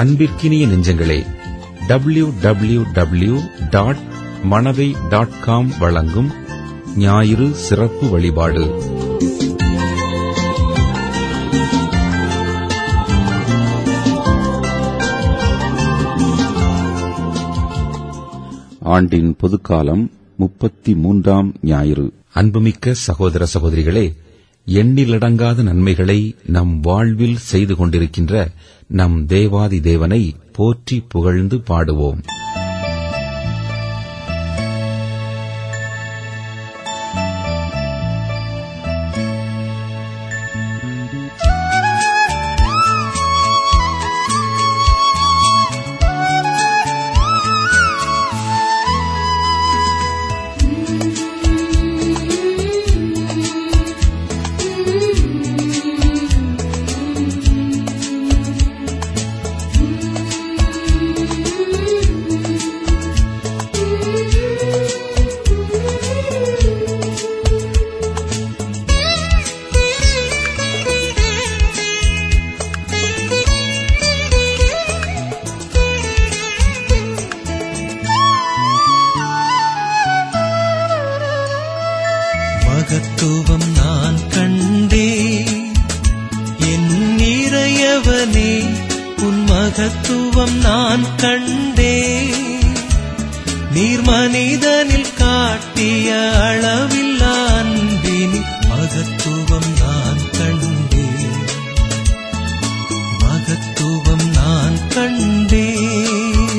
அன்பிற்கினிய நெஞ்சங்களே W W W dot Manavai dot com வழங்கும் ஞாயிறு சிறப்பு வழிபாடு ஆண்டின் பொதுக்காலம் முப்பத்தி மூன்றாம் ஞாயிறு அன்புமிக்க சகோதர சகோதரிகளே எண்ணிலடங்காத நன்மைகளை நம் வாழ்வில் செய்து கொண்டிருக்கின்ற நம் தேவாதி தேவனை போற்றி புகழ்ந்து பாடுவோம் மகத்துவம் நான் கண்டே என் நிறையவனே உன் மகத்துவம் நான் கண்டே நீர் மனிதனில் காட்டிய அளவில் அன்பின் மகத்துவம் நான் கண்டே மகத்துவம் நான் கண்டேன்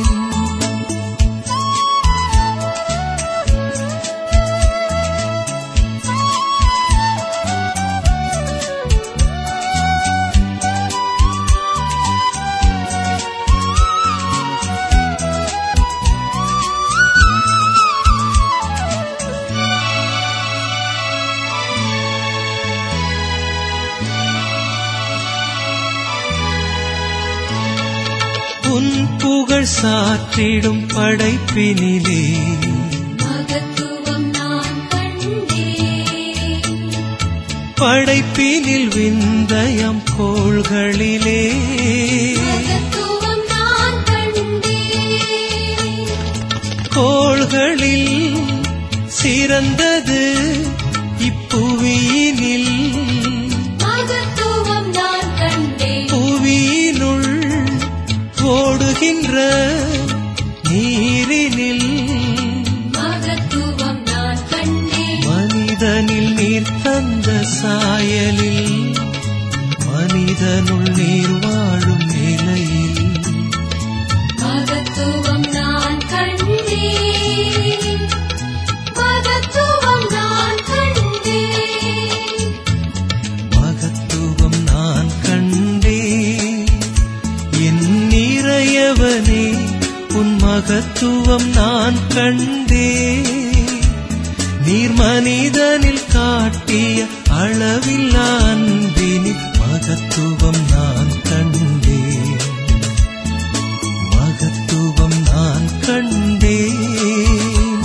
உன் புகழ் சாற்றிடும் படைப்பினிலே மகத்துவம் நான் கண்டேன் படைப்பினில் விந்தயம் கோள்களிலே மகத்துவம் நான் கண்டேன் கோள்களில் சிறந்தது இப்புவியினில் மகத்துவம் நான் கண்டேன் புவியினுள் ஓடுகின்ற நீரினில் மகத்துவம் நான் கண்டேன் மனிதனில் நீர் தந்த சாயலில் மனிதனுள் நீர் வாழும் நிலையில் மகத்துவம் நான் கண்டேன் மகத்துவம் நான் கண்டேன் மகத்துவம் நான் கண்டே என் நிறையவனே உன் மகத்துவம் நான் கண்டே நீர் மனிதனில் காட்டிய அளவில் அன்பினில் மகத்துவம் நான் கண்டே மகத்துவம் நான் கண்டேன்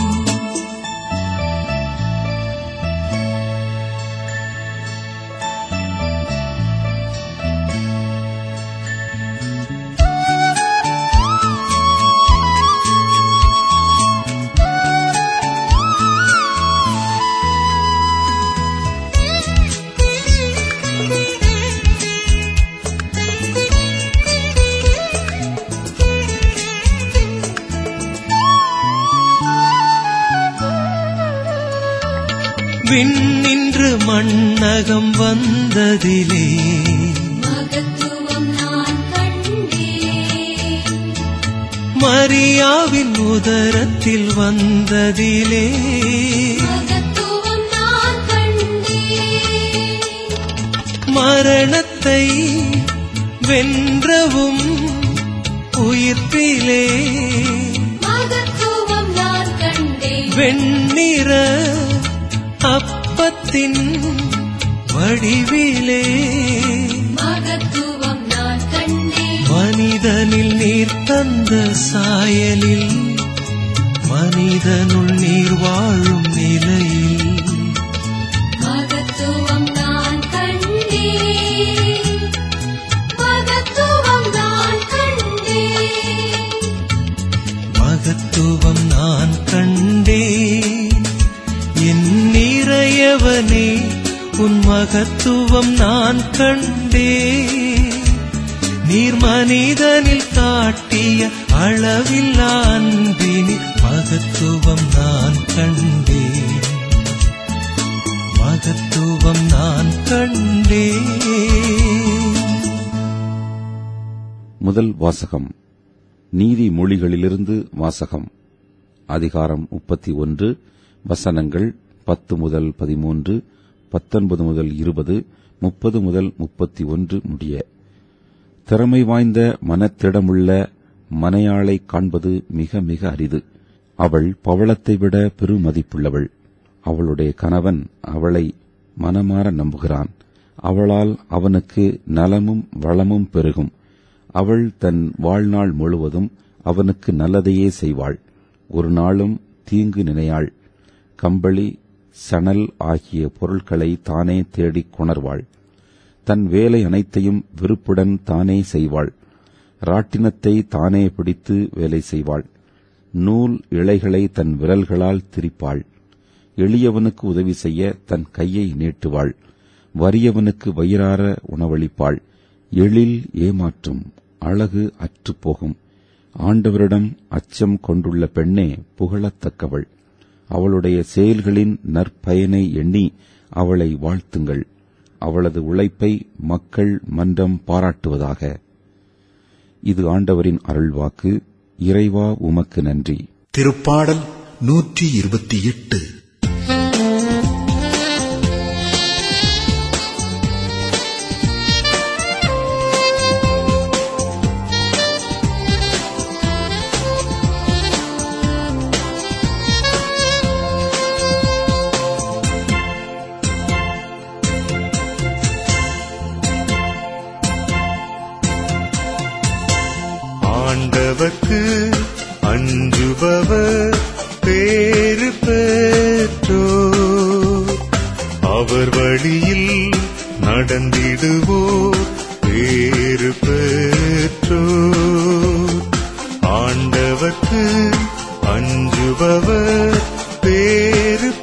விண்ணின்று மண்ணகம் வந்ததிலே மகத்துவம் நான் கண்டேன் மரியாவின் உதரத்தில் வந்ததிலே மகத்துவம் நான் கண்டேன் மரணத்தை வென்றவும் உயிர்ப்பிலே மகத்துவம் நான் கண்டேன் வெண்ணிற அப்பத்தின் வடிவிலே மகத்துவம் நான் கண்டேன் மனிதனில் நீர் தந்த சாயலில் மனிதனுள் நீர் வாழும் நிலையில் மகத்துவம் நான் கண்டேன் மகத்துவம் நான் கண்டேன் உன் மகத்துவம் நான் கண்டே நீர் மனிதனில் காட்டிய அளவில்லா அன்பினில் மகத்துவம் நான் கண்டேன் மகத்துவம் நான் கண்டேன் முதல் வாசகம் நீதிமொழிகளிலிருந்து வாசகம் அதிகாரம் முப்பத்தி ஒன்று வசனங்கள் பத்து முதல் பதிமூன்று பத்தொன்பது முதல் இருபது முப்பது முதல் முப்பத்தி ஒன்று முடிய திறமை வாய்ந்த மனத்திடமுள்ள மனையாளை காண்பது மிக மிக அரிது அவள் பவளத்தை விட பெருமதிப்புள்ளவள் அவளுடைய கணவன் அவளை மனமாற நம்புகிறான் அவளால் அவனுக்கு நலமும் வளமும் பெருகும் அவள் தன் வாழ்நாள் முழுவதும் அவனுக்கு நல்லதையே செய்வாள் ஒரு நாளும் தீங்கு நினையாள் கம்பளி சணல் ஆகிய பொருட்களை தானே தேடிக் கொணர்வாள் தன் வேலை அனைத்தையும் விருப்புடன் தானே செய்வாள் ராட்டினத்தை தானே பிடித்து வேலை செய்வாள் நூல் இழைகளை தன் விரல்களால் திரிப்பாள் எளியவனுக்கு உதவி செய்ய தன் கையை நீட்டுவாள் வறியவனுக்கு வயிறார உணவளிப்பாள் எழில் ஏமாற்றும் அழகு அற்றுப்போகும் ஆண்டவரிடம் அச்சம் கொண்டுள்ள பெண்ணே புகழத்தக்கவள் அவளுடைய செயல்களின் நற்பயனை எண்ணி அவளை வாழ்த்துங்கள் அவளது உழைப்பை மக்கள் மன்றம் பாராட்டுவதாக இது ஆண்டவரின் அருள்வாக்கு இறைவா உமக்கு நன்றி திருப்பாடல் நூற்றி இருபத்தி எட்டு ஆண்டவர்க்கு அஞ்சுபவர் பேறு பெற்றோர் அவர் வழியில் நடந்திடுவோர் பேறு பெற்றோர் ஆண்டவர்க்கு அஞ்சுபவர் பேறு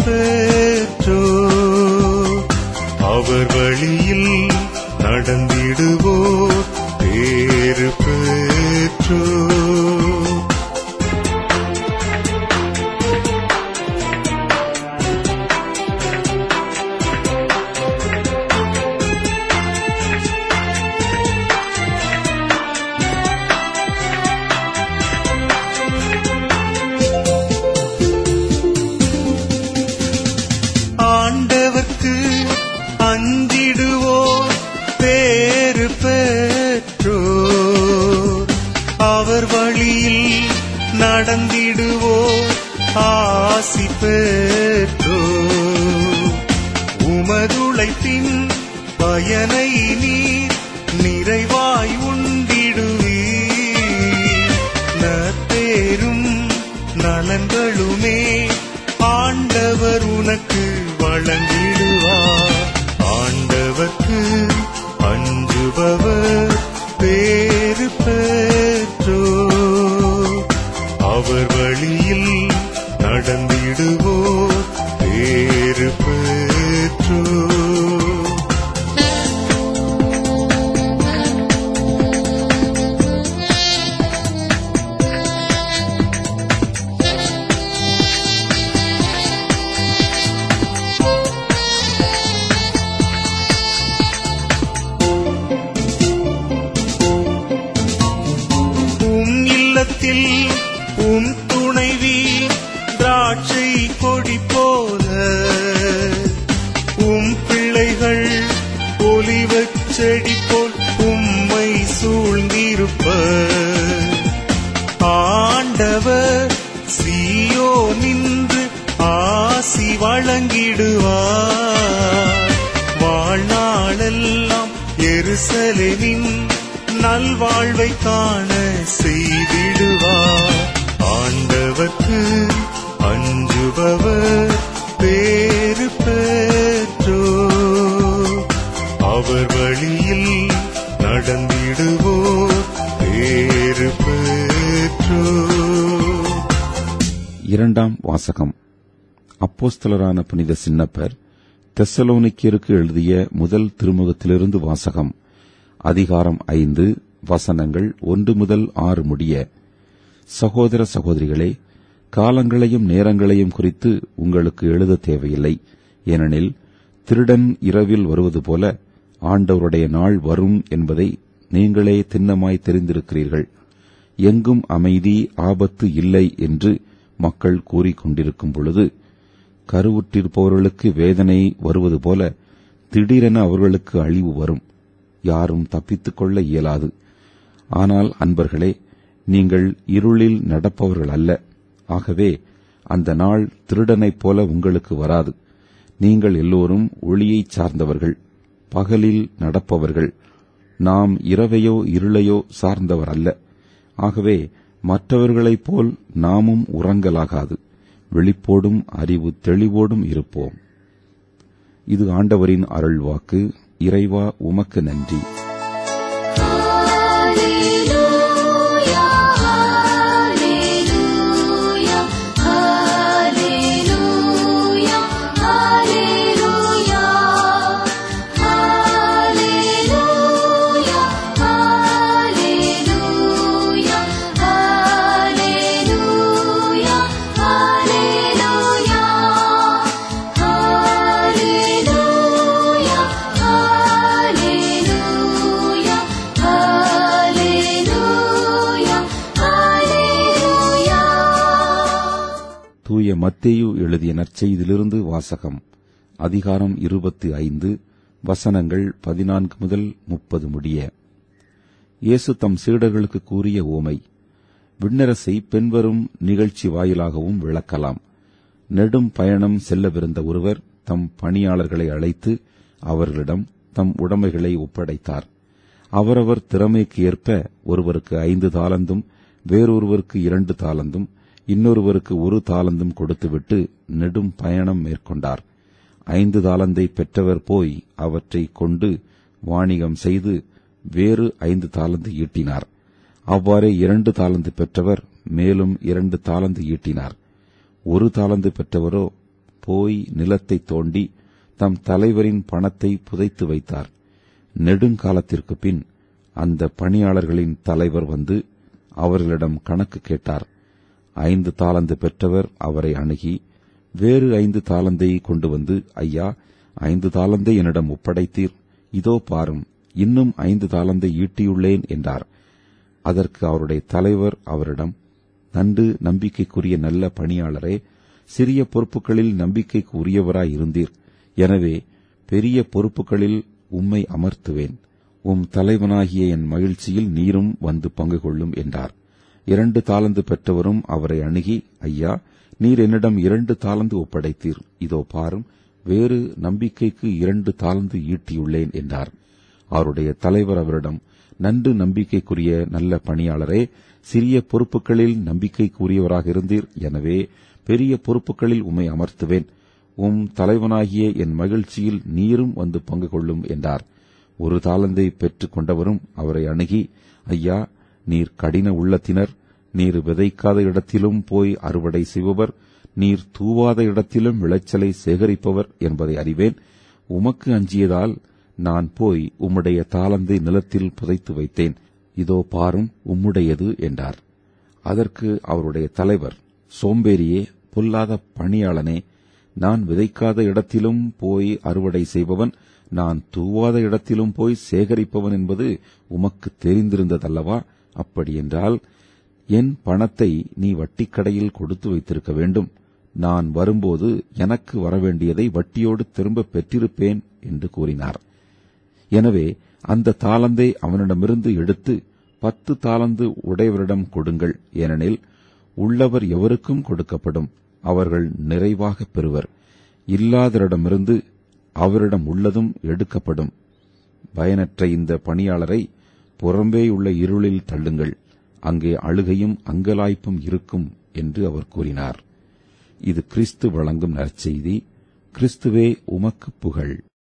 பெற்றோர் அவர் வழியில் நடந்திடுவோர் பேறு பெற்றோர் ஆண்டவர்க்கு அஞ்சிடுவோர் பேறு பெற்றோர் அவர் வழியில் நடந்திடுவோர் ஆசி பெற்றோர் உமதுழைப்பின் பயனை நீர் நிறைவாய் உண்டிடுவீர் நற்பேரும் நலன்களுமே ஆண்டவர் உனக்கு வழங்கிடுவார் ஆண்டவர்க்கு அஞ்சுபவர் பேறு பெற்றோர் அவர் வழியில் நடந்திடுவோர் பேறு பெற்றோர் உம் இல்லத்தில் உம் துணைவி திராட்சை கொடி போல உம் பிள்ளைகள் ஒலிவச் செடி போல் உம்மை சூழ்ந்திருப்ப ஆண்டவர் சீயோ நின்று ஆசி வழங்கிடுவார் வாழ்நாளெல்லாம் எருசலேமின் நல்வாழ்வை காண செய்திடுவார் ஆண்டவர்க்கு அஞ்சுபவர் பேறு பெற்றோர் அவர் வழியில் நடந்திடுவோர் பேறு பெற்றோர் இரண்டாம் வாசகம் அப்போஸ்தலரான புனித சின்னப்பர் தெசலோனிக்கருக்கு எழுதிய முதல் திருமுகத்திலிருந்து வாசகம் அதிகாரம் ஐந்து வசனங்கள் ஒன்று முதல் ஆறு முடிய சகோதர சகோதரிகளே காலங்களையும் நேரங்களையும் குறித்து உங்களுக்கு எழுத தேவையில்லை ஏனெனில் திருடன் இரவில் வருவது போல ஆண்டவருடைய நாள் வரும் என்பதை நீங்களே திண்ணமாய் தெரிந்திருக்கிறீர்கள் எங்கும் அமைதி ஆபத்து இல்லை என்று மக்கள் கூறிக்கொண்டிருக்கும் பொழுது கருவுற்றிருப்பவர்களுக்கு வேதனை வருவது போல திடீரென அவர்களுக்கு அழிவு வரும் யாரும் தப்பித்துக் கொள்ள இயலாது ஆனால் அன்பர்களே நீங்கள் இருளில் நடப்பவர்கள் அல்ல ஆகவே அந்த நாள் திருடனைப் போல உங்களுக்கு வராது நீங்கள் எல்லோரும் ஒளியைச் சார்ந்தவர்கள் பகலில் நடப்பவர்கள் நாம் இரவையோ இருளையோ சார்ந்தவர் அல்ல ஆகவே மற்றவர்களைப் போல் நாமும் உறங்கலாகாது விழிப்போடும் அறிவு தெளிவோடும் இருப்போம் இது ஆண்டவரின் அருள்வாக்கு இறைவா உமக்கு நன்றி Hallelujah, hallelujah, hallelujah, hallelujah, hallelujah, hallelujah, hallelujah, hallelujah, hallelujah, hallelujah, hallelujah. தூய மத்தேயு எழுதிய நற்செய்தியிலிருந்து வாசகம் அதிகாரம் இருபத்தி ஐந்து வசனங்கள் பதினான்கு முதல் முப்பது முடிய இயேசு தம் சீடர்களுக்கு கூறிய ஓமை விண்ணரசை பின்வரும் நிகழ்ச்சி வாயிலாகவும் விளக்கலாம் நெடும் பயணம் செல்லவிருந்த ஒருவர் தம் பணியாளர்களை அழைத்து அவர்களிடம் தம் உடைமைகளை ஒப்படைத்தார் அவரவர் திறமைக்கு ஏற்ப ஒருவருக்கு ஐந்து தாளந்தும் வேறொருவருக்கு இரண்டு தாளந்தும் இன்னொருவருக்கு ஒரு தாளந்தும் கொடுத்துவிட்டு நெடும் பயணம் மேற்கொண்டார் ஐந்து தாளந்தை பெற்றவர் போய் அவற்றை கொண்டு வாணிகம் செய்து வேறு ஐந்து தாளந்து ஈட்டினார் அவ்வாறே இரண்டு தாளந்து பெற்றவர் மேலும் இரண்டு தாளந்து ஈட்டினார் ஒரு தாளந்து பெற்றவரோ போய் நிலத்தை தோண்டி தம் தலைவரின் பணத்தை புதைத்து வைத்தார் நெடுங்காலத்திற்கு பின் அந்த பணியாளர்களின் தலைவர் வந்து அவர்களிடம் கணக்கு கேட்டார் ஐந்து தாளந்து பெற்றவர் அவரை அணுகி வேறு ஐந்து தாளந்தை கொண்டு வந்து ஐயா ஐந்து தாளந்தை என்னிடம் ஒப்படைத்தீர் இதோ பாரும் இன்னும் ஐந்து தாளந்தை ஈட்டியுள்ளேன் என்றார் அதற்கு அவருடைய தலைவர் அவரிடம் நன்று நம்பிக்கைக்குரிய நல்ல பணியாளரே சிறிய பொறுப்புகளில் நம்பிக்கைக்கு உரியவராய் இருந்தீர் எனவே பெரிய பொறுப்புகளில் உம்மை அமர்த்துவேன் உம் தலைவனாகிய என் மகிழ்ச்சியில் நீரும் வந்து பங்கு கொள்ளும் என்றார் இரண்டு தாளந்து பெற்றவரும் அவரை அணுகி ஐயா நீர் என்னிடம் இரண்டு தாளந்து ஒப்படைத்தீர் இதோ பாரும் வேறு நம்பிக்கைக்கு இரண்டு தாளந்து ஈட்டியுள்ளேன் என்றார் அவருடைய தலைவர் அவரிடம் நன்று நம்பிக்கைக்குரிய நல்ல பணியாளரே சிறிய பொறுப்புகளில் நம்பிக்கைக்குரியவராக இருந்தீர் எனவே பெரிய பொறுப்புகளில் உம்மை அமர்த்துவேன் உம் தலைவனாகிய என் மகிழ்ச்சியில் நீரும் வந்து பங்கு கொள்ளும் என்றார் ஒரு தாளந்தை பெற்றுக் கொண்டவரும் அவரை அணுகி ஐயா நீர் கடின உள்ளத்தினர் நீர் விதைக்காத இடத்திலும் போய் அறுவடை செய்பவர் நீர் தூவாத இடத்திலும் விளைச்சலை சேகரிப்பவர் என்பதை அறிவேன் உமக்கு அஞ்சியதால் நான் போய் உம்முடைய தாளந்தை நிலத்தில் புதைத்து வைத்தேன் இதோ பாரும் உம்முடையது என்றார் அதற்கு அவருடைய தலைவர் சோம்பேறியே பொல்லாத பணியாளனே நான் விதைக்காத இடத்திலும் போய் அறுவடை செய்பவன் நான் தூவாத இடத்திலும் போய் சேகரிப்பவன் என்பது உமக்கு தெரிந்திருந்ததல்லவா அப்படியென்றால் என் பணத்தை நீ வட்டிக்கடையில் கொடுத்து வைத்திருக்க வேண்டும் நான் வரும்போது எனக்கு வரவேண்டியதை வட்டியோடு திரும்ப பெற்றிருப்பேன் என்று கூறினார் எனவே அந்த தாளந்தை அவனிடமிருந்து எடுத்து பத்து தாளந்து உடையவரிடம் கொடுங்கள் ஏனெனில் உள்ளவர் எவருக்கும் கொடுக்கப்படும் அவர்கள் நிறைவாக பெறுவர் இல்லாதவரிடமிருந்து அவரிடம் உள்ளதும் எடுக்கப்படும் பயனற்ற இந்த பணியாளரை புறம்பேயுள்ள இருளில் தள்ளுங்கள் அங்கே அழுகையும் அங்கலாய்ப்பும் இருக்கும் என்று அவர் கூறினார் இது கிறிஸ்து வழங்கும் நற்செய்தி கிறிஸ்துவே உமக்கு புகழ்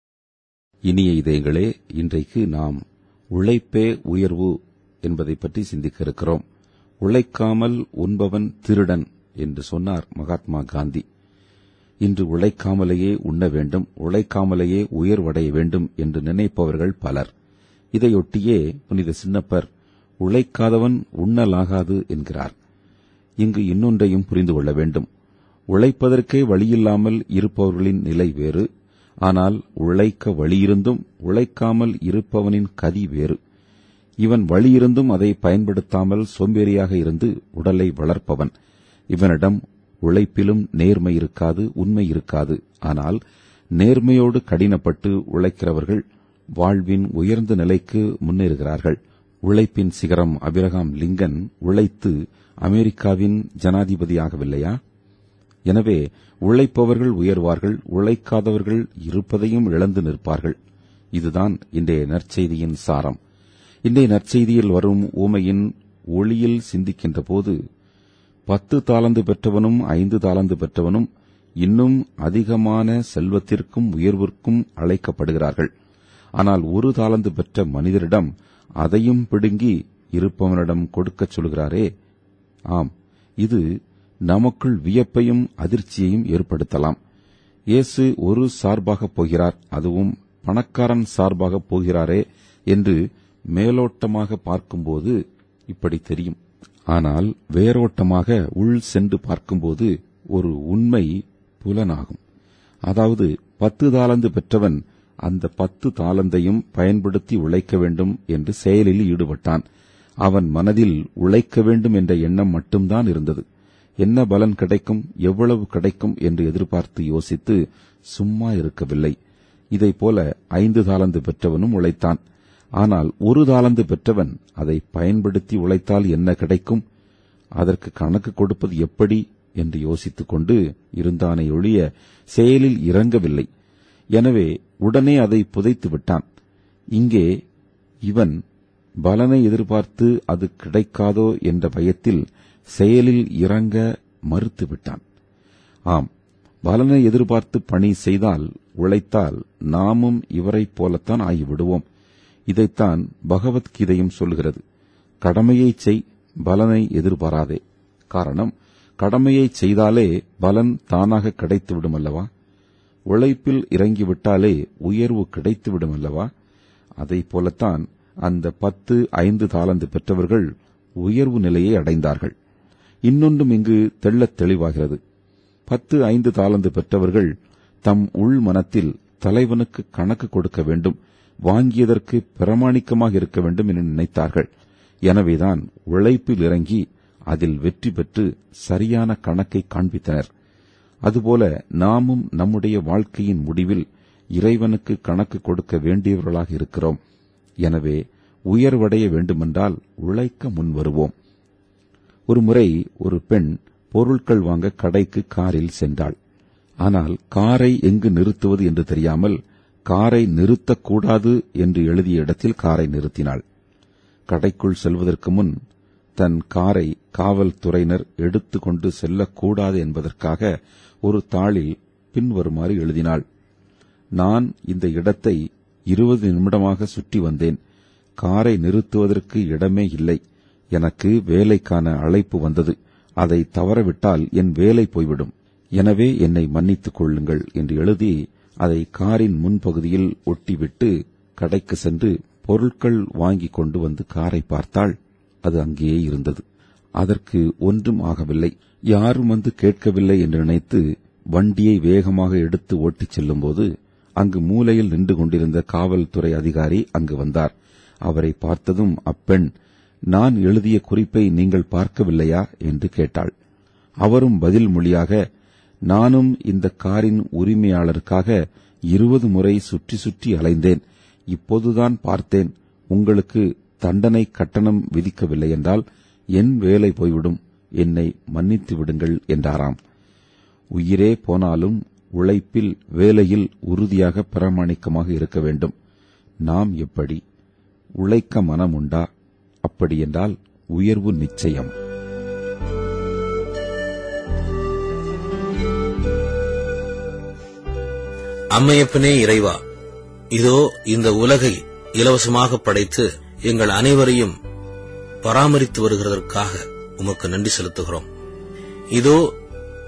இனிய இதயங்களே இன்றைக்கு நாம் உழைப்பே உயர்வு என்பதை பற்றி சிந்திக்க இருக்கிறோம் உழைக்காமல் உண்பவன் திருடன் என்று சொன்னார் மகாத்மா காந்தி இன்று உழைக்காமலேயே உண்ண வேண்டும் உழைக்காமலேயே உயர்வடைய வேண்டும் என்று நினைப்பவர்கள் பலர் இதையொட்டியே புனித சின்னப்பர் உழைக்காதவன் உண்ணலாகாது என்கிறார் இங்கு இன்னொன்றையும் புரிந்து கொள்ள வேண்டும் உழைப்பதற்கே வழியில்லாமல் இருப்பவர்களின் நிலை வேறு ஆனால் உழைக்க வழியிருந்தும் உழைக்காமல் இருப்பவனின் கதி வேறு இவன் வழியிருந்தும் அதை பயன்படுத்தாமல் சோம்பேறியாக இருந்து உடலை வளர்ப்பவன் இவனிடம் உழைப்பிலும் நேர்மை இருக்காது உண்மை இருக்காது ஆனால் நேர்மையோடு கடினப்பட்டு உழைக்கிறவர்கள் வாழ்வின் உயர்ந்த நிலைக்கு முன்னேறுகிறார்கள் உழைப்பின் சிகரம் அபிரகாம் லிங்கன் உழைத்து அமெரிக்காவின் ஜனாதிபதியாகவில்லையா எனவே உழைப்பவர்கள் உயர்வார்கள் உழைக்காதவர்கள் இருப்பதையும் இழந்து நிற்பார்கள் இதுதான் இன்றைய நற்செய்தியின் சாரம் இன்றைய நற்செய்தியில் வரும் ஊமையின் ஒளியில் சிந்திக்கின்ற போது பத்து தாளந்து பெற்றவனும் ஐந்து தாளந்து பெற்றவனும் இன்னும் அதிகமான செல்வத்திற்கும் உயர்விற்கும் அழைக்கப்படுகிறார்கள் ஆனால் ஒரு தாளந்து பெற்ற மனிதரிடம் அதையும் பிடுங்கி இருப்பவனிடம் கொடுக்கச் சொல்கிறாரே ஆம் இது நமக்குள் வியப்பையும் அதிர்ச்சியையும் ஏற்படுத்தலாம் இயேசு ஒரு சார்பாக போகிறார் அதுவும் பணக்காரன் சார்பாக போகிறாரே என்று மேலோட்டமாக பார்க்கும்போது இப்படி தெரியும் ஆனால் வேரோட்டமாக உள் சென்று பார்க்கும்போது ஒரு உண்மை புலனாகும் அதாவது பத்து தாளந்து பெற்றவன் அந்த பத்து தாளந்தையும் பயன்படுத்தி உழைக்க வேண்டும் என்று செயலில் ஈடுபட்டான் அவன் மனதில் உழைக்க வேண்டும் என்ற எண்ணம் மட்டும்தான் இருந்தது என்ன பலன் கிடைக்கும் எவ்வளவு கிடைக்கும் என்று எதிர்பார்த்து யோசித்து சும்மா இருக்கவில்லை இதைப்போல ஐந்து தாளந்து பெற்றவனும் உழைத்தான் ஆனால் ஒரு தாளந்து பெற்றவன் அதை பயன்படுத்தி உழைத்தால் என்ன கிடைக்கும் அதற்கு கணக்கு கொடுப்பது எப்படி என்று யோசித்துக் கொண்டு இருந்தானே ஒழிய செயலில் இறங்கவில்லை எனவே உடனே அதை புதைத்து விட்டான் இங்கே இவன் பலனை எதிர்பார்த்து அது கிடைக்காதோ என்ற பயத்தில் செயலில் இறங்க மறுத்து விட்டான் ஆம் பலனை எதிர்பார்த்து பணி செய்தால் உழைத்தால் நாமும் இவரைப் போலத்தான் ஆகிவிடுவோம் இதைத்தான் பகவத்கீதையும் சொல்கிறது கடமையை செய் பலனை எதிர்பாராதே காரணம் கடமையை செய்தாலே பலன் தானாக கிடைத்துவிடும் அல்லவா உழைப்பில் இறங்கிவிட்டாலே உயர்வு கிடைத்துவிடும் அல்லவா அதைப் போலத்தான் அந்த பத்து ஐந்து தாளந்து பெற்றவர்கள் உயர்வு நிலையை அடைந்தார்கள் இன்னொன்றும் இங்கு தெள்ளத் தெளிவாகிறது பத்து ஐந்து தாளந்து பெற்றவர்கள் தம் உள் மனத்தில் தலைவனுக்கு கணக்கு கொடுக்க வேண்டும் வாங்கியதற்கு பிரமாணிக்கமாக இருக்க வேண்டும் என நினைத்தார்கள் எனவேதான் உழைப்பில் இறங்கி அதில் வெற்றி பெற்று சரியான கணக்கை காண்பித்தனர் அதுபோல நாமும் நம்முடைய வாழ்க்கையின் முடிவில் இறைவனுக்கு கணக்கு கொடுக்க வேண்டியவர்களாக இருக்கிறோம் எனவே உயர்வடைய வேண்டுமென்றால் உழைக்க முன்வருவோம் ஒருமுறை ஒரு பெண் பொருட்கள் வாங்க கடைக்கு காரில் சென்றாள் ஆனால் காரை எங்கு நிறுத்துவது என்று தெரியாமல் காரை நிறுத்தக்கூடாது என்று எழுதிய இடத்தில் காரை நிறுத்தினாள் கடைக்குள் செல்வதற்கு முன் தன் காரை காவல்துறையினர் எடுத்துக்கொண்டு செல்லக்கூடாது என்பதற்காக ஒரு தாளில் பின்வருமாறு எழுதினாள் நான் இந்த இடத்தை இருபது நிமிடமாக சுற்றி வந்தேன் காரை நிறுத்துவதற்கு இடமே இல்லை எனக்கு வேலைக்கான அழைப்பு வந்தது அதை தவறவிட்டால் என் வேலை போய்விடும் எனவே என்னை மன்னித்துக் கொள்ளுங்கள் என்று எழுதி அதை காரின் முன்பகுதியில் ஒட்டிவிட்டு கடைக்கு சென்று பொருட்கள் வாங்கிக் கொண்டு வந்து காரை பார்த்தாள் அது அங்கேயே இருந்தது அதற்கு ஒன்றும் ஆகவில்லை யாரும் வந்து கேட்கவில்லை என்று நினைத்து வண்டியை வேகமாக எடுத்து ஓட்டிச் செல்லும்போது அங்கு மூலையில் நின்று கொண்டிருந்த காவல்துறை அதிகாரி அங்கு வந்தார் அவரை பார்த்ததும் அப்பெண் நான் எழுதிய குறிப்பை நீங்கள் பார்க்கவில்லையா என்று கேட்டாள் அவரும் பதில் மொழியாக நானும் இந்த காரின் உரிமையாளருக்காக இருபது முறை சுற்றி சுற்றி அலைந்தேன் இப்போதுதான் பார்த்தேன் உங்களுக்கு தண்டனை கட்டணம் விதிக்கவில்லை என்றால் என் வேலை போய்விடும் என்னை மன்னித்து விடுங்கள் என்றாராம் உயிரே போனாலும் உழைப்பில் வேலையில் உறுதியாக பிரமாணிக்கமாக இருக்க வேண்டும் நாம் எப்படி உழைக்க மனம் உண்டா அப்படியென்றால் உயர்வு நிச்சயம் அம்மையப்பனே இறைவா இதோ இந்த உலகை இலவசமாக படைத்து எங்கள் அனைவரையும் பராமரித்து வருகிறதற்காக உமக்கு நன்றி செலுத்துகிறோம் இதோ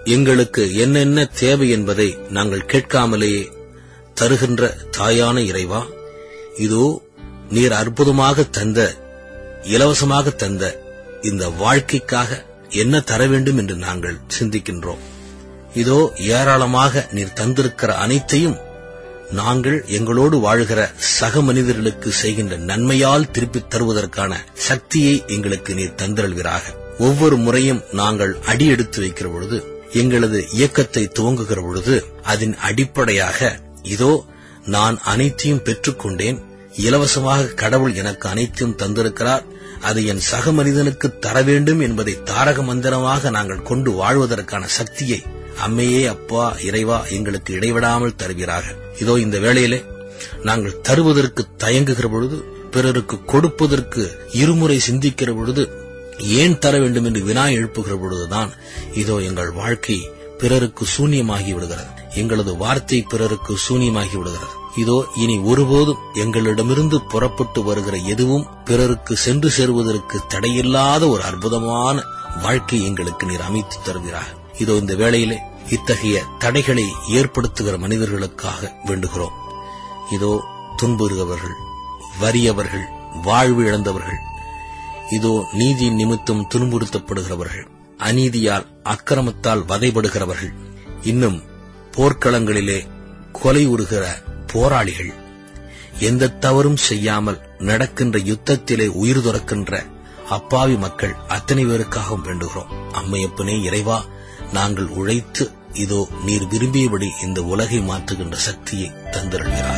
எங்களுக்கு என்னென்ன தேவை என்பதை நாங்கள் கேட்காமலேயே தருகின்ற தாயான இறைவா இதோ நீர் அற்புதமாக தந்த இலவசமாக தந்த இந்த வாழ்க்கைக்காக என்ன தர வேண்டும் என்று நாங்கள் சிந்திக்கின்றோம் இதோ ஏராளமாக நீர் தந்திருக்கிற அனைத்தையும் நாங்கள் எங்களோடு வாழ்கிற சக மனிதர்களுக்கு செய்கின்ற நன்மையால் திருப்பித் தருவதற்கான சக்தியை எங்களுக்கு நீர் தந்திரல்வீராக ஒவ்வொரு முறையும் நாங்கள் அடி எடுத்து வைக்கிற பொழுது எங்களது இயக்கத்தை துவங்குகிற பொழுது அதன் அடிப்படையாக இதோ நான் அனைத்தையும் பெற்றுக்கொண்டேன் இலவசமாக கடவுள் எனக்கு அனைத்தையும் தந்திருக்கிறார் அதை என் சக மனிதனுக்கு தர வேண்டும் என்பதை தாரக மந்திரமாக நாங்கள் கொண்டு வாழ்வதற்கான சக்தியை அம்மையே அப்பா இறைவா எங்களுக்கு இடைவிடாமல் தருவீராக இதோ இந்த வேளையிலே நாங்கள் தருவதற்கு தயங்குகிற பொழுது பிறருக்கு கொடுப்பதற்கு இருமுறை சிந்திக்கிற பொழுது ஏன் தர வேண்டும் என்று வினா எழுப்புகிற பொழுதுதான் இதோ எங்கள் வாழ்க்கை பிறருக்கு சூன்யமாகி விடுகிறது எங்களது வார்த்தை பிறருக்கு சூன்யமாகி விடுகிறது இதோ இனி ஒருபோதும் எங்களிடமிருந்து புறப்பட்டு வருகிற எதுவும் பிறருக்கு சென்று சேருவதற்கு தடையில்லாத ஒரு அற்புதமான வாழ்க்கை எங்களுக்கு நீர் அமைத்து தருவீராக இதோ இந்த வேளையிலே இத்தகைய தடைகளை ஏற்படுத்துகிற மனிதர்களுக்காக வேண்டுகிறோம் இதோ துன்புறுகிறவர்கள் வறியவர்கள் வாழ்வு இழந்தவர்கள் இதோ நீதி நிமித்தம் துன்புறுத்தப்படுகிறவர்கள் அநீதியால் அக்கிரமத்தால் வதைபடுகிறவர்கள் இன்னும் போர்க்களங்களிலே கொலை உறுகிற போராளிகள் எந்த தவறும் செய்யாமல் நடக்கின்ற யுத்தத்திலே உயிர் துறக்கின்ற அப்பாவி மக்கள் அத்தனை பேருக்காகவும் வேண்டுகிறோம் அம்மையப்பனே இறைவா நாங்கள் உழைத்து இதோ நீர் விரும்பியபடி இந்த உலகை மாற்றுகின்ற சக்தியை தந்திருக்கிறார்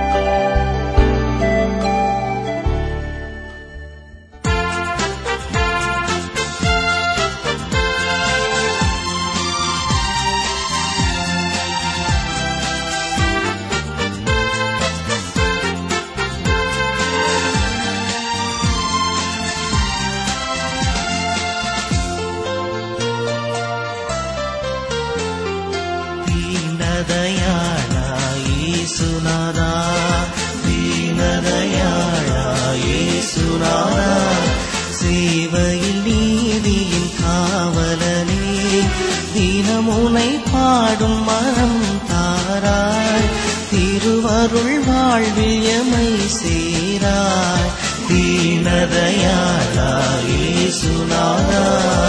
ದೀನದಯಾಳ ಯೇಸುನಾದ ದೀನದಯಾಳ ಯೇಸುನಾದ சேவையில் நீதியின் காவலனே தினமுனை பாடும் மனம் தாராய் திருவருள் வாழ்வில் எமை சேராய் தீனதயாளா இயேசுநாதா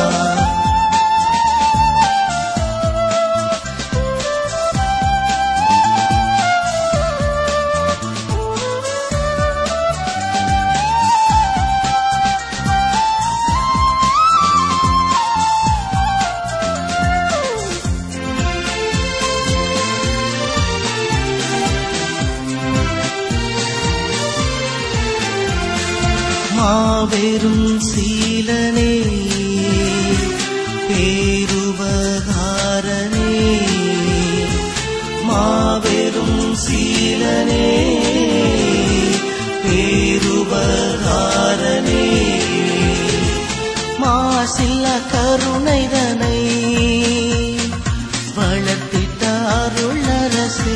மாபெரும் சீலனே பேருபகாரனே மாபெரும் சீலனே பேருபகாரனே மாசில்ல கருணைதனை வளர்த்திட்ட அருளரசே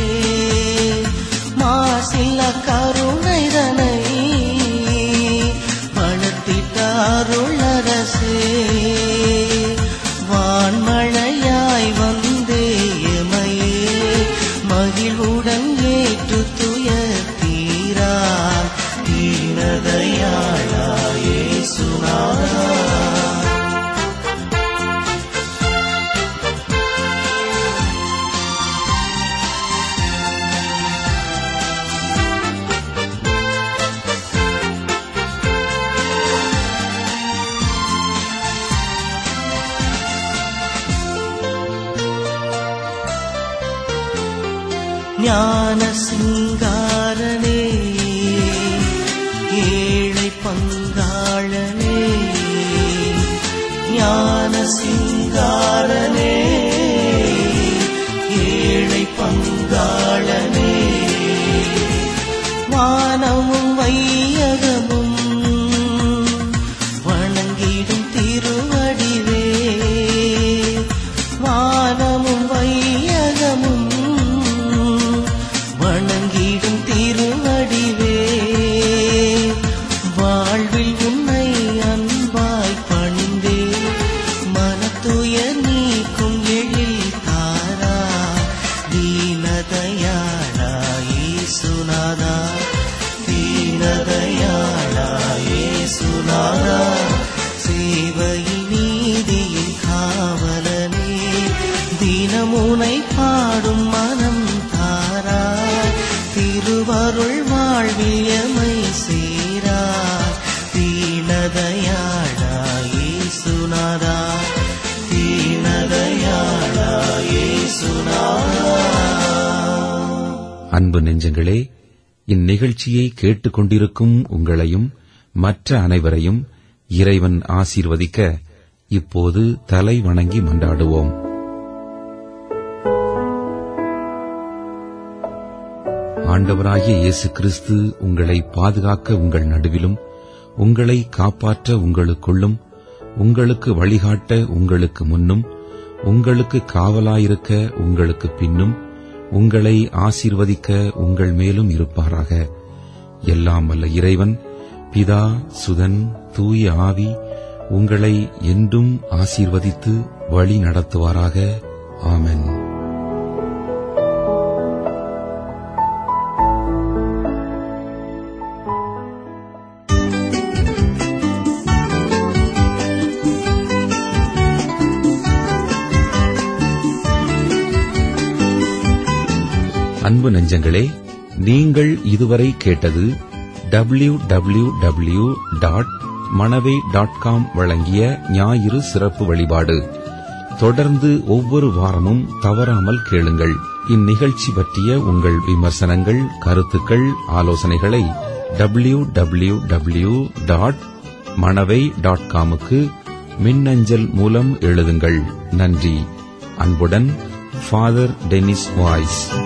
மாசில்ல கருணைதனை வளர்த்திட்ட அருளரசே வான்மழையாய் வந்தே எமையே மகிழ்வுடன் ஏற்று துயர் தீரா தீனதையாளா இயேசுநாதா ஞான சிங்காரனே ஏழை பங்காளனே ஞான சிங்காரனே ஏழை பங்காளனே வானமும் வையகமும் வணங்கிடும் திருவடிவே வானமும் வையகமும் வணங்கிடும் திருவடிவே வாழ்வில் உன்னை அன்பாய் பணிந்தே மனத்துய நீக்கும் அன்பு நெஞ்சங்களே இந்நிகழ்ச்சியை கேட்டுக்கொண்டிருக்கும் உங்களையும் மற்ற அனைவரையும் இறைவன் ஆசீர்வதிக்க இப்போது தலை வணங்கி மன்றாடுவோம் ஆண்டவராகிய இயேசு கிறிஸ்து உங்களை பாதுகாக்க உங்கள் நடுவிலும் உங்களை காப்பாற்ற உங்களுக்குள்ளும் உங்களுக்கு வழிகாட்ட உங்களுக்கு முன்னும் உங்களுக்கு காவலாயிருக்க உங்களுக்கு பின்னும் உங்களை ஆசீர்வதிக்க உங்கள் மேலும் இருப்பாராக எல்லாம் வல்ல இறைவன் பிதா சுதன் தூய ஆவி உங்களை என்றும் ஆசீர்வதித்து வழி நடத்துவாராக ஆமென் அன்பு நெஞ்சங்களே நீங்கள் இதுவரை கேட்டது W W W dot Manavai dot com வழங்கிய ஞாயிறு சிறப்பு வழிபாடு தொடர்ந்து ஒவ்வொரு வாரமும் தவறாமல் கேளுங்கள் இந்நிகழ்ச்சி பற்றிய உங்கள் விமர்சனங்கள் கருத்துக்கள் ஆலோசனைகளை W W W dot Manavai dot காமுக்கு மின்னஞ்சல் மூலம் எழுதுங்கள் நன்றி அன்புடன் ஃபாதர் டெனிஸ் வாய்ஸ்